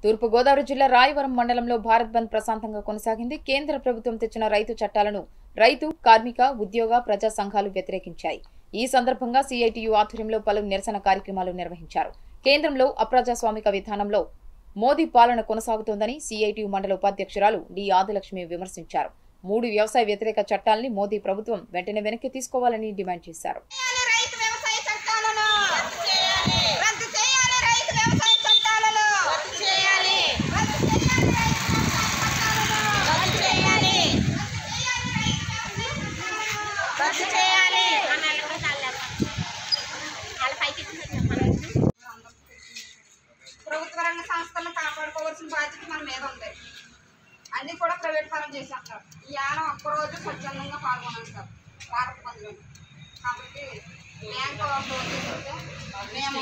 తూర్పుగోదావరి జిల్లా రాయవరం మండలంలో భారత్ బంద్ ప్రశాంతంగా కొనసాగింది కేంద్ర ప్రభుత్వం తెచ్చిన రైతు చట్టాలను రైతు కార్మిక ఉద్యోగ ప్రజా సంఘాలు వ్యతిరేకించాయి ఈ సందర్భంగా సిఐటియు ఆధ్వర్యంలో పలు నిరసన కార్యక్రమాలు నిర్వహించారు కేంద్రంలో అప్రజాస్వామిక విధానంలో మోదీ పాలన కొనసాగుతోందని సిఐటియు మండల ఉపాధ్యక్షురాలు డి ఆదిలక్ష్మి విమర్శించారు మూడు వ్యవసాయ వ్యతిరేక చట్టాలని మోదీ ప్రభుత్వం వెంటనే వెనక్కి తీసుకోవాలని డిమాండ్ చేశారు చేయాలి రైతు వ్యవసాయ చట్టాలను రద్దు చేయాలి రైతు వ్యవసాయ చట్టాలను రద్దు చేయాలి రద్దు చేయాలి రద్దు చేయాలి రద్దు చేయాలి ప్రభుత్వ రంగ సంస్థలను కాపాడుకోవాల్సిన బాధ్యత మన మీద ఉంది అన్ని కూడా ప్రైవేట్ పరం చేశాం సార్ ఈ యానం ఒక్కరోజు స్వచ్ఛందంగా పాల్గొన్నాం సార్ భారత బంద్లో కాబట్టి బ్యాంక్ క్లోజ్ చేస్తుంటే మేము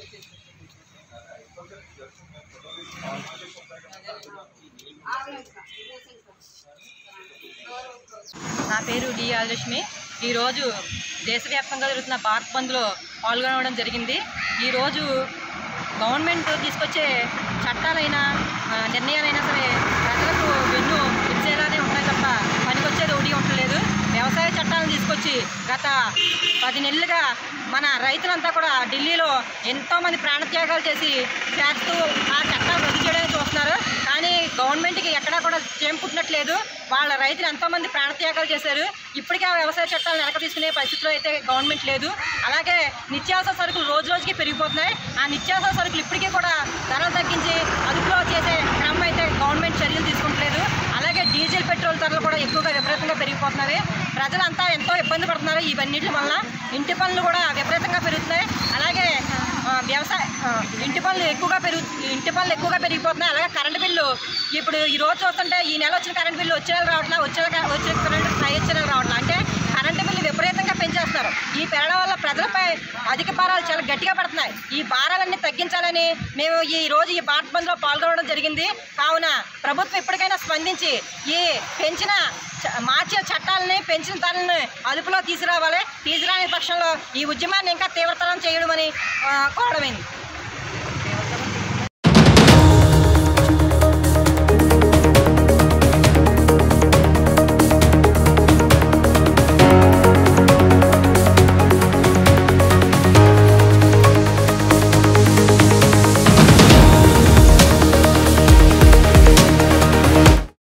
ఆగలేదు సార్ చేసాం సార్ గౌరవ క్లోజ్ నా పేరు డి ఆదిలక్ష్మి ఈరోజు దేశవ్యాప్తంగా జరుగుతున్న భారత్ బంద్లో పాల్గొనడం జరిగింది ఈరోజు గవర్నమెంట్ తీసుకొచ్చే చట్టాలైనా ఆ, నిర్ణయాలైనా సరే ప్రజలకు వెన్ను ఇచ్చేలానే ఉన్నాయి తప్ప పనికొచ్చేది ఒకటి ఉండలేదు వ్యవసాయ చట్టాలను తీసుకొచ్చి గత పది నెలలుగా మన రైతులంతా కూడా ఢిల్లీలో ఎంతోమంది ప్రాణత్యాగాలు చేసి చేస్తూ ఆ చట్టాలు రద్దు చేయడానికి చూస్తున్నారు కానీ గవర్నమెంట్కి ఎక్కడా కూడా చేం పుట్టినట్లేదు వాళ్ళ రైతులు ఎంతోమంది ప్రాణత్యాగాలు చేశారు ఇప్పటికే ఆ వ్యవసాయ చట్టాలను వెనక తీసుకునే పరిస్థితిలో అయితే గవర్నమెంట్ లేదు అలాగే నిత్యావసర సరుకులు రోజు రోజుకి పెరిగిపోతున్నాయి ఆ నిత్యావసర సరుకులు ఇప్పటికీ కూడా ధరలు తగ్గించి అదుపులో చేసే క్రమం అయితే గవర్నమెంట్ చర్యలు తీసుకుంటలేదు అలాగే డీజిల్ పెట్రోల్ ధరలు కూడా ఎక్కువగా విపరీతంగా పెరిగిపోతున్నాయి ప్రజలంతా ఎంతో ఇబ్బంది పడుతున్నారు ఇవన్నిటి వల్ల ఇంటి పనులు కూడా విపరీతంగా పెరుగుతున్నాయి అలాగే ఆ, వ్యవసాయ ఆ, ఇంటి పనులు ఎక్కువగా పెరుగు ఇంటి పనులు ఎక్కువగా పెరిగిపోతున్నాయి అలాగే కరెంటు బిల్లు ఇప్పుడు ఈ రోజు చూస్తుంటే ఈ నెల వచ్చిన కరెంటు బిల్లు వచ్చే నెల రావట్లా వచ్చే నెల వచ్చే కరెంటు పై వచ్చే నెల రావట్లా అంటే కరెంటు బిల్లు విపరీతంగా పెంచేస్తున్నారు ఈ పెరగడం వల్ల ప్రజలపై అధిక భారాలు చాలా గట్టిగా పడుతున్నాయి ఈ భారాలన్నీ తగ్గించాలని మేము ఈ రోజు ఈ భారత్ బంద్లో పాల్గొనడం జరిగింది కావున ప్రభుత్వం ఇప్పటికైనా స్పందించి ఈ పెంచిన చ- మార్చిన చట్టాలని పెంచిన ధరలను అదుపులో తీసుకురావాలి తీసుకురాని పక్షంలో ఈ ఉద్యమాన్ని ఇంకా తీవ్రతరం చేయడమని ఆ, కోరడమైంది